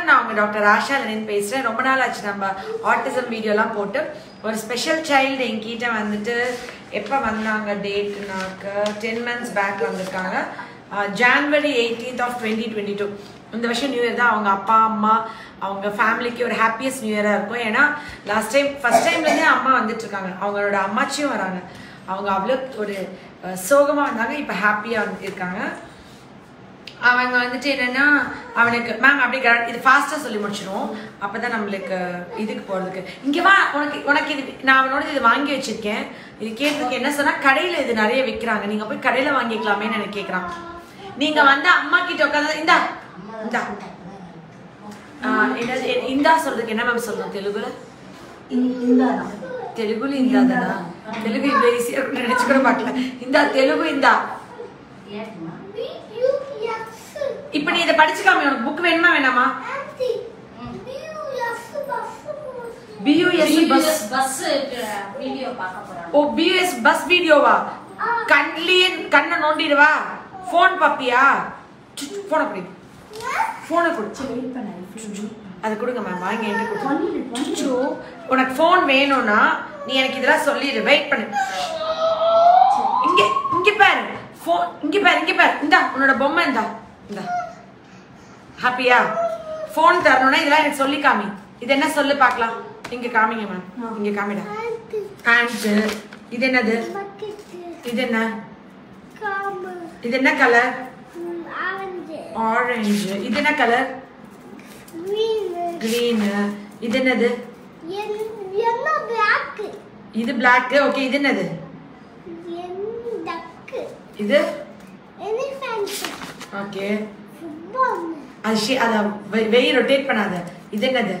நான் உங்க doctor Asha Lenin பேசுறேன் ரொம்ப நாள் ஆச்சு நம்ம ஆட்டிசம் வீடியோலாம் போட்டு ஒரு ஸ்பெஷல் சைல்டு என்கிட்ட வந்துட்டு எப்போ வந்தாங்க டேட்னாக்க டென் மந்த்ஸ் பேக் வந்திருக்காங்க January eighteenth of twenty twenty two இந்த வருஷம் நியூ இயர் தான் அவங்க அப்பா அம்மா அவங்க ஃபேமிலிக்கு ஒரு ஹாப்பியஸ்ட் நியூ இயராக இருக்கும் ஏன்னா லாஸ்ட் டைம் ஃபர்ஸ்ட் டைம்லேருந்தே அம்மா வந்துட்டு இருக்காங்க அவங்களோட அம்மாச்சியும் வராங்க அவங்க அவ்வளோ ஒரு அஹ், சோகமா வந்தாங்க இப்போ ஹாப்பியாக இருக்காங்க அவங்க வந்துட்டு என்னன்னா அவனுக்கு மேம் அப்படி க- இது ஃபாஸ்டா சொல்லி முடிச்சிடுவோம் அப்பதான் நம்மளுக்கு இதுக்கு போறதுக்கு இங்க வா உனக்கு உனக்கு இது நான் அவனோட இது வாங்கி வச்சிருக்கேன் இது கேட்டதுக்கு என்ன சொன்னா கடையில இது நிறைய விக்கிறாங்க நீங்க போய் கடையில வாங்கிக்கலாமேன்னு எனக்கு கேக்குறான் நீங்க வந்து அம்மா கிட்ட உட்காந்து இந்தா இந்தா ஆஹ் என்னது எ- இந்தா சொல்றதுக்கு என்ன மேம் சொல்லணும் தெலுங்குல தெலுங்குல இந்தா தானா தெலுங்கு இவ்வளவு ஈஸியா இருக்கும்னு நினைச்சு கூட பார்க்கல இந்தா தெலுங்கு இந்தா இப்ப நீ இதை படிச்சுக்காம உனக்கு புக் வேணுமா வேணாமா பியூஎஸ் பஸ் பஸ் வீடியோ பார்க்க போறாங்க ஓ பியூஎஸ் பஸ் வீடியோவா கண்லயே கண்ணை நோண்டிடுவா ஃபோன் பாப்பியா போன கொடு போனை கொடு அது கொடுங்க மேம் வாங்கி என்கிட்ட கொடு சுச்சு, உனக்கு ஃபோன் வேணும்னா நீ எனக்கு இதெல்லாம் சொல்லிடு வெயிட் பண்ணு இங்க இங்க பாரு ஃபோன் இங்க பாரு இங்க பாரு இந்தா உன்னோட பொம்மை இந்தா இந்தா ஹாப்பியா ஃபோன் தரணும்னா இதெல்லாம் எனக்கு சொல்லி காமி இது என்ன சொல்லு பார்க்கலாம் இங்க காமிங்க மேம் இங்க காமிடா ஹேண்ட் இது என்னது இது என்ன இது என்ன கலர் ஆரஞ்சு இது என்ன கலர் கிரீன் இது என்னது இது பிளாக் ஓகே இது என்னது இது ஓகே அது ஷே- அத வெ- வெய் ரொட்டேட் பண்ணாத இது என்னது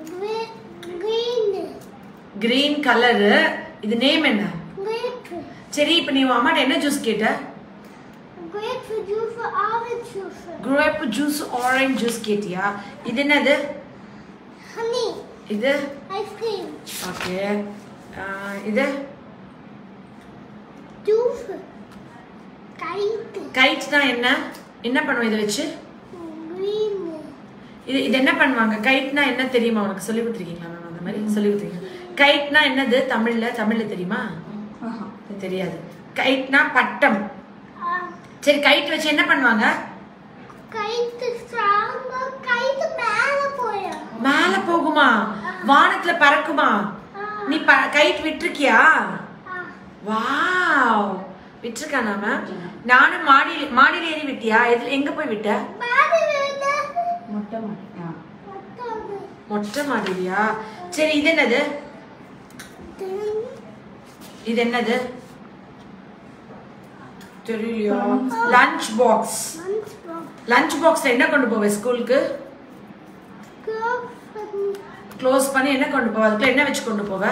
கிரீன் கலரு இது நேம் என்ன சரி இப்போ நீ உன் அம்மாட்ட என்ன ஜூஸ் கேட்ட கிரேப் ஜூஸ் ஆரஞ்சு ஜூஸ் கேட்டியா இது என்னது Honey, இது ice cream, ஓகே இது juice, kite, கைட்னா என்ன என்ன பண்ணுவோம் இதை வச்சு green, இது இது என்ன பண்ணுவாங்க கைட்னா என்ன தெரியுமா உனக்கு சொல்லி கொடுத்துருக்கீங்களா மேம் அந்த மாதிரி சொல்லி கொடுத்துருக்கீங்க கைட்னா என்னது தமிழ்ல தமிழ்ல தெரியுமா தெரியாது கைட்னா பட்டம் uh, சரி கைட் வச்சு என்ன பண்ணுவாங்க kite strong, kite மேல போயும் மேல போகுமா வானத்துல பறக்குமா நீ ப கைட் விட்டுருக்கியா வாவ் விட்டுருக்கானா மேம் நானும் மாடி மாடியில ஏறி விட்டியா எதுல எங்க போய் விட்ட மாடி வேண்ட மொட்டை மாட்டா மொத்தம் மொட்டை மாடியிலையா சரி இது என்னது இது என்னது தெரியலையா லஞ்ச் பாக்ஸ் லஞ்ச் பாக்ஸ்ல என்ன கொண்டு போவ ஸ்கூலுக்கு க்ளோஸ் பண்ணி என்ன கொண்டு போவ அதுக்குள்ள என்ன வச்சு கொண்டு போவ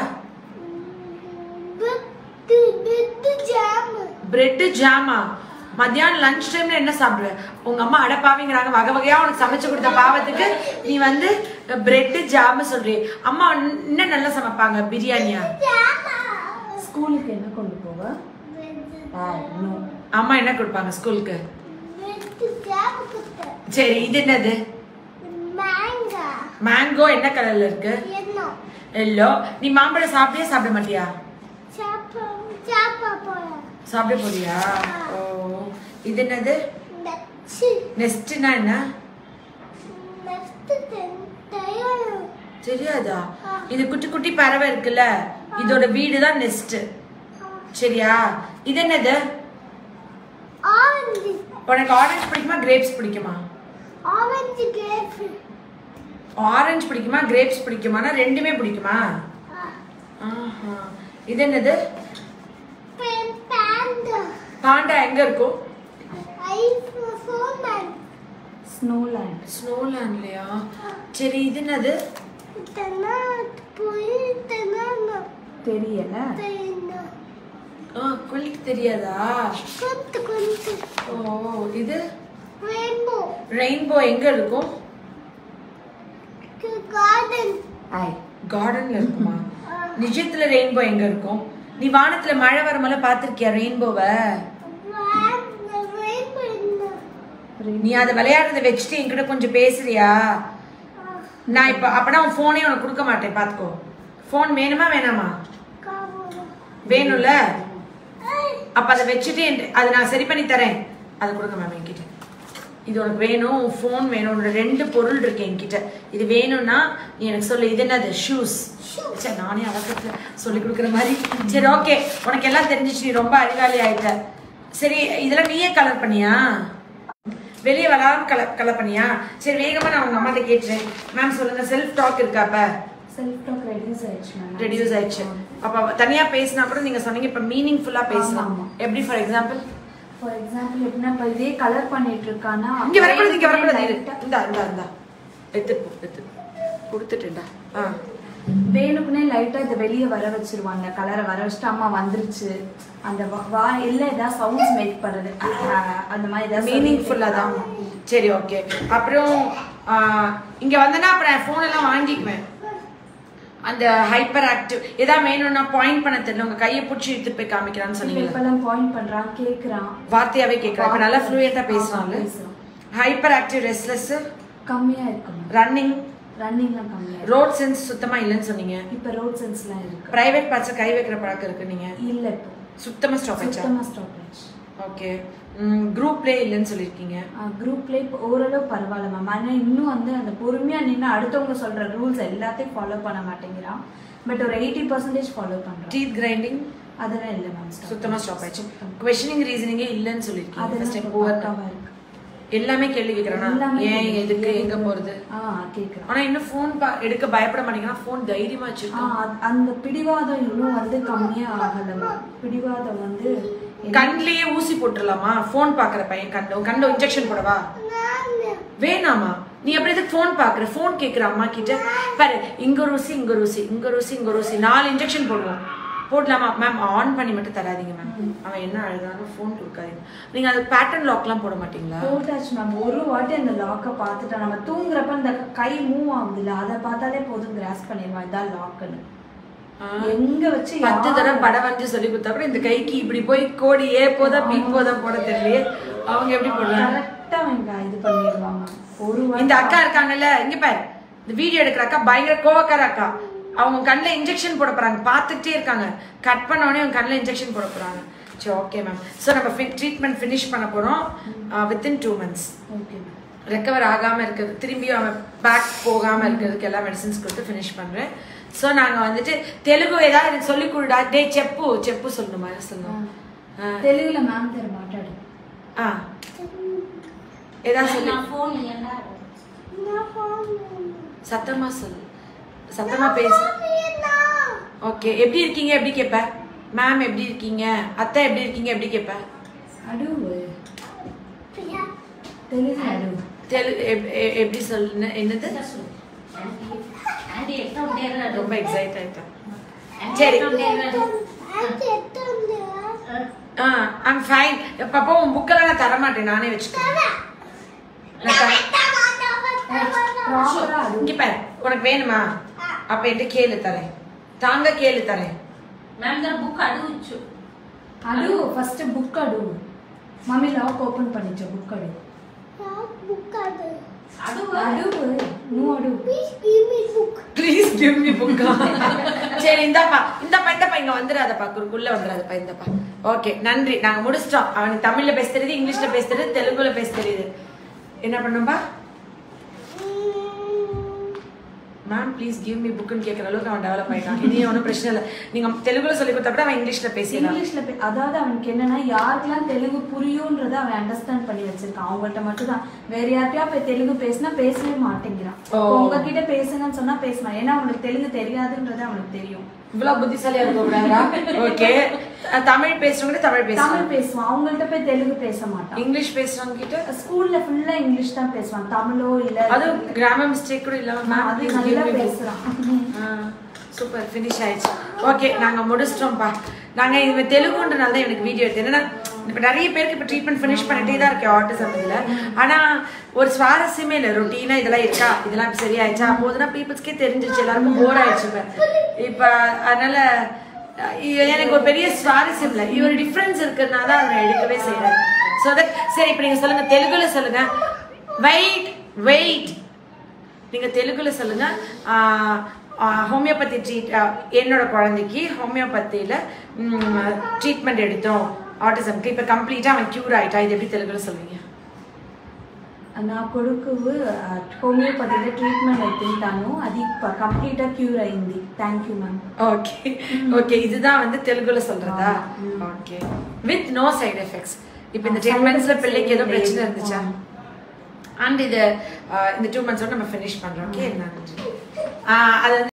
பிட்டு பிட்டு ஜாம் பிரெட் ஜாமா மத்தியானம் லஞ்ச் டைம்ல என்ன சாப்பிடுவ உங்க அம்மா அடப்பாவிங்கிறாங்க வகை வகையா உனக்கு சமைச்சு கொடுத்த பாவத்துக்கு நீ வந்து பிரெட் ஜாம் சொல்றீ அம்மா என்ன நல்லா சமைப்பாங்க பிரியாணியா ஜாமா ஸ்கூலுக்கு என்ன கொண்டு போவ நோ அம்மா என்ன கொடுப்பாங்க ஸ்கூலுக்கு பிட்டு ஜாம் குத்த சரி இது என்னது மேங்கா மேங்கோ என்ன கலர்ல இருக்கு என்ன எல்லோ நீ மாம்பழம் சாப்பிட்டே சாப்பிட மாட்டியா சாப்பா சாப்பா போற சாப்பிட போறியா ஓ இது என்னது நச்சு நெஸ்ட்னா என்ன நெக்ஸ்ட் தயார் தெரியாதா இது குட்டி குட்டி பறவை இருக்குல்ல இதோட வீடு தான் நெஸ்ட் சரியா இது என்னது ஆரஞ்சு உனக்கு ஆரஞ்சு பிடிக்குமா கிரேப்ஸ் பிடிக்குமா ஆரஞ்சு கிரேப் ஆரஞ்சு பிடிக்குமா கிரேப்ஸ் பிடிக்குமானா ரெண்டுமே பிடிக்குமா ஆஹா. இது என்னது பேண்டா பாண்டா எங்க இருக்கும் ஐஸ் ஃபோமன் ஸ்னோலேண்ட் ஸ்னோலேண்ட்லயா சரி இது என்னது தனா போய் தனா தெரியல தேனா ஆ குளிக்கு தெரியாதா கொஞ்ச கொஞ்ச ஓ இது ரெயின்போ ரெயின்போ எங்க இருக்கும் கார்டன் ஐ கார்டன்ல இருக்குமா நிஜத்துல ரெயின்போ எங்க இருக்கும் நீ வானத்துல மழை வரும்போல பாத்திருக்கியா ரெயின்போவை ரெயின்போ என்ன நீ அதை விளையாடுறத வச்சுட்டு என்கிட்ட கொஞ்சம் பேசுறியா நான் இப்போ அப்பனா உன் ஃபோனே உனக்கு கொடுக்க மாட்டேன் பார்த்துக்கோ ஃபோன் வேணுமா வேணாமா வேணும்ல அப்ப அதை வச்சுட்டு என்கிட்ட- அதை நான் சரி பண்ணி தரேன் அதை கொடுங்க மேம் என்கிட்ட இது உனக்கு வேணும் உன் ஃபோன் வேணும் உன்னோட ரெண்டு பொருள் இருக்கு என்கிட்ட இது வேணும்னா நீ எனக்கு சொல்லு இது என்னது ஷூஸ் சரி நானே அவசரத்துல சொல்லி கொடுக்குற மாதிரி சரி ஓகே உனக்கு எல்லாம் தெரிஞ்சிச்சு நீ ரொம்ப அறிவாளி ஆயிட்ட சரி இதெல்லாம் நீயே கலர் பண்ணியா வெளியே வராம கலர் கலர் பண்ணியா சரி வேகமா நான் உங்க அம்மாட்ட கேட்டுறேன் மேம் சொல்லுங்க செல்ஃப் டாக் இருக்கா அப்ப செல்ஃப் டாக் ரெடியூஸ் ஆயிடுச்சு மேம் ரெடியூஸ் ஆயிடுச்சு அப்ப தனியா பேசினா கூட நீங்க சொன்னீங்க இப்ப மீனிங்ஃபுல்லா பேசலாம் ஆமா. எப்படி ஃபார் எக்ஸாம்பிள் ஃபார் எக்ஸாம்பிள் எப்படின்னா இப்போ இதே கலர் பண்ணிட்டு இருக்கானா இங்க வரக்கூடாது இங்க வரக்கூடாது இரு. Light ஆ- இந்தா இந்தா இந்தா எடுத்துட்டு போ எடுத்து கொடுத்துட்டேன்டா ஆ வேணுக்குனே லைட்டா இதை வெளியே வர வச்சிருவாங்க கலரை வர வச்சுட்டு அம்மா வந்துருச்சு அந்த வா- வா இல்ல ஏதாவது சவுண்ட்ஸ் மேக் பண்றது அஹ், அந்த மாதிரி ஏதாவது மீனிங்ஃபுல்லா தான் சரி ஓகே அப்புறம் ஆ, இங்க வந்தனா அப்புறம் ஃபோன் எல்லாம் வாங்கிக்குவேன் அந்த ஹைப்பர் ஆக்டிவ் ஏதாவது வேணும்னா பாயிண்ட் பண்ண தெரியல உங்க கையை பிடிச்சி இழுத்து போய் காமிக்கிறான்னு சொன்னீங்க இப்பெல்லாம் பாயிண்ட் பண்றான் கேக்குறான் வார்த்தையாவே கேட்கறான் இப்ப நல்லா ஃப்ளூயண்டா பேசுறாங்க ஆமா, பேசுறான். ஹைப்பர் ஆக்டிவ் ரெஸ்ட்லெஸ் கம்மியா இருக்கு ரன்னிங் ரன்னிங்லாம் கம்மியா இருக்கு ரோட் சென்ஸ் சுத்தமா இல்லைன்னு சொன்னீங்க இப்ப ரோட் சென்ஸ்லாம் இருக்கு பிரைவேட் பார்ட்ஸ் கை வைக்கிற பழக்கம் இருக்கு நீங்க இல்ல இப்போ சுத்தமா ஸ்டாப் ஆயிடுச்சா சுத்தமா ஸ்டாப் ஆயிடுச்சு ஓகே குரூப் ப்ளே இல்லைன்னு சொல்லியிருக்கீங்க குரூப்ல இப்போ ஓரளவு பரவாயில்ல மேம் ஆனால் இன்னும் வந்து அந்த பொறுமையா நின்று அடுத்தவங்க சொல்ற ரூல்ஸ் எல்லாத்தையும் ஃபாலோ பண்ண மாட்டேங்கிறான் பட் ஒரு எயிட்டி பர்சன்டேஜ் ஃபாலோ பண்றான் டீத் கிரைண்டிங் அதெல்லாம் இல்லை மேம் சுத்தமா ஸ்டாப் ஆயிடுச்சு கொஸ்டினிங் ரீசனிங்கே இல்லைன்னு சொல்லியிருக்கீங்க ஃபர்ஸ்ட் அதெல்லாம் டைம் இப்போ புவர் பக்காவா இருக்கு எல்லாமே கேள்வி கேட்கறானா எல்லாமே ஏன் கேக்குது. எதுக்கு எங்க போறது ஆ கேக்குறான் ஆனா இன்னும் ஃபோன் எடுக்க பயப்பட மாட்டேங்கிறான் ஃபோன் தைரியமா ஆ, வச்சிருக்கான் அ- அந்த பிடிவாதம் இன்னும் வந்து கம்மியா ஆகல மேம் பிடிவாதம் வந்து என்ன- கண்லயே ஊசி போட்டுடலாமா ஃபோன் பாக்குற பையன் கண்டோ கண்டோ இன்ஜெக்ஷன் போடவா வேணாமா நீ எப்படி எதுக்கு ஃபோன் பாக்குற ஃபோன் கேக்குற அம்மா கிட்ட பாரு இங்க ஒரு ஊசி இங்க ஒரு ஊசி இங்க ஒரு ஊசி இங்க ஒரு ஊசி நாலு இன்ஜெக்ஷன் போடுவோம் போடலாமா மேம் ஆன் பண்ணி மட்டும் தராதீங்க மேம் அவன் என்ன அழுதாலும் ஃபோன் கொடுக்காதீங்க நீங்க அது பேட்டர்ன் லாக்லாம் போட மாட்டீங்களா போட்டாச்சு மேம் ஒரு வாட்டி அந்த லாக்கை பார்த்துட்டா நம்ம தூங்குறப்ப அந்த கை மூவ் ஆகுதுல்ல அதை பார்த்தாலே போதும் கிராஸ் பண்ணிடுவான் இதான் லாக்குன்னு ஆ. எங்க வச்சு பத்து யார் தடவை படம் வந்து சொல்லி கொடுத்தா கூட இந்த கைக்கு இப்படி போய் கோடி ஏ போதா பி போதா போட தெரியலையே அவங்க எப்படி போடுறாங்க கரெக்டா அவங்க இது பண்ணிடுவாங்க ஒரு வாட்டி இந்த அக்கா இருக்காங்கல்ல இங்க பாரு இந்த வீடியோ எடுக்கிற அக்கா பயங்கர கோவக்கார அக்கா அவங்க கண்ணில் இன்ஜெக்ஷன் போட போறாங்க பார்த்துட்டே இருக்காங்க கட் பண்ண உடனே அவங்க கண்ணில் இன்ஜெக்ஷன் போட போறாங்க சரி ஓகே மேம் ஸோ நம்ம ட்ரீட்மெண்ட் ஃபினிஷ் பண்ண போறோம் within two months okay ma'am recover ஆகாம இருக்கிறது திரும்பியும் அவன் பேக் போகாம இருக்கிறதுக்கு எல்லா மெடிசின்ஸ் கொடுத்து ஃபினிஷ் பண்றேன் ஸோ நாங்க வந்துட்டு தெலுங்கு ஏதாவது எனக்கு சொல்லி கொடுடா டே செப்பு செப்பு சொல்லணுமா என்ன சொல்லணும் ஆ. தெலுங்குல மேம் தர மாட்டாடு ஆ ஏதாவது சொல்லி சத்தமா சொல்லு சத்தமா பேசு ஓகே எப்படி இருக்கீங்க எப்படி கேட்ப மேம் எப்படி இருக்கீங்க அத்தை எப்படி இருக்கீங்க எப்படி கேட்ப அடு தெலுங்கு அடு தெலு எப்- எ- எப்படி சொல்லு என்னது ரொம்ப எக்ஸைட் ஆயிட்டேன் சரி ஆ ஐம் ஃபைன் பாப்பா உன் புக்கெல்லாம் நான் தர மாட்டேன் நானே வச்சுக்கிறேன் நான் தர- ப்ராப்பரா அடு இங்க பாரு உனக்கு வேணுமா அப்ப என்கிட்ட கேளு தரேன் தாங்க கேளு தரேன் మ్యామ్ దాని బుక్ అడగచ్చు అడు ఫస్ట్ బుక్ అడు మమ్మీ లాక్ ఓపెన్ பண்ணிச்ச புக் అడు అడుగు అడు నువ్వు అడు ப்ளீஸ் கிவ் மீ புக்கா சரி இந்தாப்பா இந்தாப்பா இந்தாப்பா இங்க வந்துடாதப்பா குறுக்குள்ள வந்துடாதப்பா இந்தாப்பா ஓகே நன்றி நாங்க முடிச்சிட்டோம் அவனுக்கு தமிழ்ல பேச தெரியுது இங்கிலீஷ்ல பேச தெரியுது தெலுங்குல பேச தெரியுது என்ன பண்ணும்பா மேம் ப்ளீஸ் கிவ் மீ புக்குன்னு கேட்குற அளவுக்கு அவன் டெவலப் ஆயிட்டான் இனி ஒன்றும் பிரச்சனை இல்லை நீங்க தெலுங்குல சொல்லி கொடுத்தா கூட அவன் இங்கிலீஷ்ல பேசிடலாம் இங்கிலீஷ்ல பே- அதாவது அவனுக்கு என்னன்னா யாருக்கெல்லாம் தெலுங்கு புரியும்ன்றத அவன் அண்டர்ஸ்டாண்ட் பண்ணி வச்சிருக்கான் அவங்கள்ட்ட மட்டும் தான் வேற யார்கிட்டயா போய் தெலுங்கு பேசினா பேசவே மாட்டேங்கிறான் ஓ. இப்போ உங்ககிட்ட பேசுங்கன்னு சொன்னா பேசுவான் ஏன்னா அவனுக்கு தெலுங்கு தெரியாதுன்றது அவனுக்கு தெரியும் இவ்வளவு புத்திசாலியா இருக்க கூடாதா ஓகே தமிழ் பேசுறவங்க தமிழ் தமிழ் பேசுவாங்க பேசுவான் அவங்கள்ட்ட போய் தெலுங்கு பேச மாட்டான் இங்கிலீஷ் பேசுறவங்க கிட்ட ஸ்கூல்ல ஃபுல்லா இங்கிலீஷ் தான் பேசுவான் தமிழோ இல்ல அது கிராமர் மிஸ்டேக் கூட இல்லாம மேம் அது ப்ளீஸ் நல்லா கிவ் மீ பேசுறான் சூப்பர் ஃபினிஷ் ஆயிடுச்சு ஓகே நாங்க முடிச்சிட்டோம்ப்பா நாங்க இவன் தெலுங்குன்றனால தான் எனக்கு வீடியோ எடுத்து என்னன்னா இப்போ நிறைய பேருக்கு இப்போ ட்ரீட்மெண்ட் ஃபினிஷ் பண்ணிட்டே தான் இருக்கேன் ஆட்டிசம் இதில் ஆனால் ஒரு சுவாரஸ்யமே இல்லை ரொட்டீனா இதெல்லாம் இருக்கா இதெல்லாம் இப்ப சரியாயிடுச்சா போதுனா பீப்புள்ஸ்க்கே தெரிஞ்சிருச்சு எல்லாருக்கும் போர் ஆயிடுச்சு இப்போ இப்போ அதனால அஹ், இது எனக்கு ஒரு பெரிய சுவாரஸ்யம் இல்லை இது ஒரு டிஃப்ரென்ஸ் இருக்கிறதுனால தான் அதை நான் எடுக்கவே செய்கிறேன் ஸோ தட் சரி இப்போ நீங்கள் சொல்லுங்கள் தெலுங்குல சொல்லுங்க வெயிட் வெயிட் நீங்க தெலுங்குல சொல்லுங்க ஹோமியோபதி ட்ரீட் என்னோட குழந்தைக்கு ஹோமியோபதியில ட்ரீட்மெண்ட் எடுத்தோம் ஆட்டிசம்க்கு இப்போ கம்ப்ளீட்டாக அவன் க்யூர் ஆயிட்டா இது எப்படி தெலுங்குல சொல்லுவீங்க నా కొడుకు హోమియోపతిలో ట్రీట్మెంట్ అయిపోయింటాను అది కంప్లీట్గా క్యూర్ అయింది thank you ma'am okay okay இதுதான் வந்து தெலுங்குல சொல்றதா ம். Okay with no side effects இப்போ இந்த டென் மந்த்ஸ்ல பிள்ளைக்கு ஏதோ பிரச்சனை இருந்துச்சா அண்ட் இது அஹ், இந்த டூ மந்த்ஸோட நம்ம ஃபினிஷ் பண்றோம் ஓகே அது வந்து